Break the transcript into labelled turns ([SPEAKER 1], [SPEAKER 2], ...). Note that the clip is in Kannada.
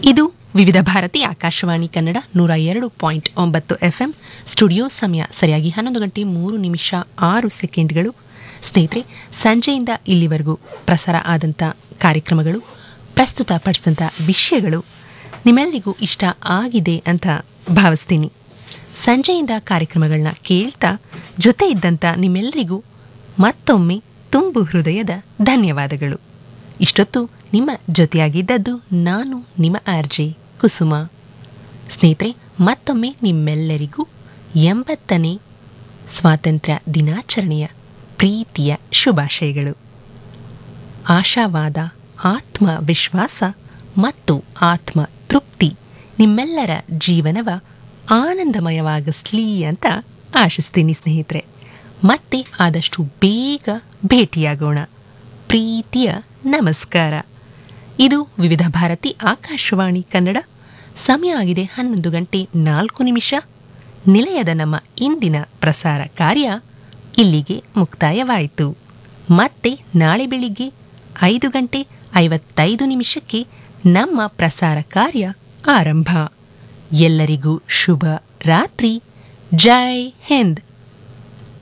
[SPEAKER 1] ಇದು ವಿವಿಧ ಭಾರತಿ ಆಕಾಶವಾಣಿ ಕನ್ನಡ ನೂರ ಎರಡು ಪಾಯಿಂಟ್ ಒಂಬತ್ತು ಎಫ್ಎಂ ಸ್ಟುಡಿಯೋ ಸಮಯ ಸರಿಯಾಗಿ ಹನ್ನೊಂದು ಗಂಟೆ ಮೂರು ನಿಮಿಷ ಆರು ಸೆಕೆಂಡ್ಗಳು ಸ್ನೇಹಿತರೆ ಸಂಜೆಯಿಂದ ಇಲ್ಲಿವರೆಗೂ ಪ್ರಸಾರ ಆದಂಥ ಕಾರ್ಯಕ್ರಮಗಳು ಪ್ರಸ್ತುತಪಡಿಸಿದಂಥ ವಿಷಯಗಳು ನಿಮ್ಮೆಲ್ಲರಿಗೂ ಇಷ್ಟ ಆಗಿದೆ ಅಂತ ಭಾವಿಸ್ತೀನಿ ಸಂಜೆಯಿಂದ ಕಾರ್ಯಕ್ರಮಗಳನ್ನ ಕೇಳ್ತಾ ಜೊತೆ ಇದ್ದಂಥ ನಿಮ್ಮೆಲ್ಲರಿಗೂ ಮತ್ತೊಮ್ಮೆ ತುಂಬು ಹೃದಯದ ಧನ್ಯವಾದಗಳು ಇಷ್ಟೊತ್ತು ನಿಮ್ಮ ಜೊತೆಯಾಗಿದ್ದದ್ದು ನಾನು ನಿಮ್ಮ ಆರ್ಜೆ ಕುಸುಮ ಸ್ನೇಹಿತರೆ ಮತ್ತೊಮ್ಮೆ ನಿಮ್ಮೆಲ್ಲರಿಗೂ ಎಂಬತ್ತನೇ ಸ್ವಾತಂತ್ರ್ಯ ದಿನಾಚರಣೆಯ ಪ್ರೀತಿಯ ಶುಭಾಶಯಗಳು ಆಶಾವಾದ ಆತ್ಮವಿಶ್ವಾಸ ಮತ್ತು ಆತ್ಮ ತೃಪ್ತಿ ನಿಮ್ಮೆಲ್ಲರ ಜೀವನವ ಆನಂದಮಯವಾಗಿಸ್ಲಿ ಅಂತ ಆಶಿಸ್ತೀನಿ ಸ್ನೇಹಿತರೆ ಮತ್ತೆ ಆದಷ್ಟು ಬೇಗ ಭೇಟಿಯಾಗೋಣ ಪ್ರೀತಿಯ ನಮಸ್ಕಾರ ಇದು ವಿವಿಧ ಭಾರತಿ ಆಕಾಶವಾಣಿ ಕನ್ನಡ ಸಮಯ ಆಗಿದೆ ಹನ್ನೊಂದು ಗಂಟೆ ನಾಲ್ಕು ನಿಮಿಷ ನಿಲಯದ ನಮ್ಮ ಇಂದಿನ ಪ್ರಸಾರ ಕಾರ್ಯ ಇಲ್ಲಿಗೆ ಮುಕ್ತಾಯವಾಯಿತು ಮತ್ತೆ ನಾಳೆ ಬೆಳಿಗ್ಗೆ ಐದು ಗಂಟೆ ಐವತ್ತೈದು ನಿಮಿಷಕ್ಕೆ ನಮ್ಮ ಪ್ರಸಾರ ಕಾರ್ಯ ಆರಂಭ ಎಲ್ಲರಿಗೂ ಶುಭ ರಾತ್ರಿ ಜೈ ಹಿಂದ್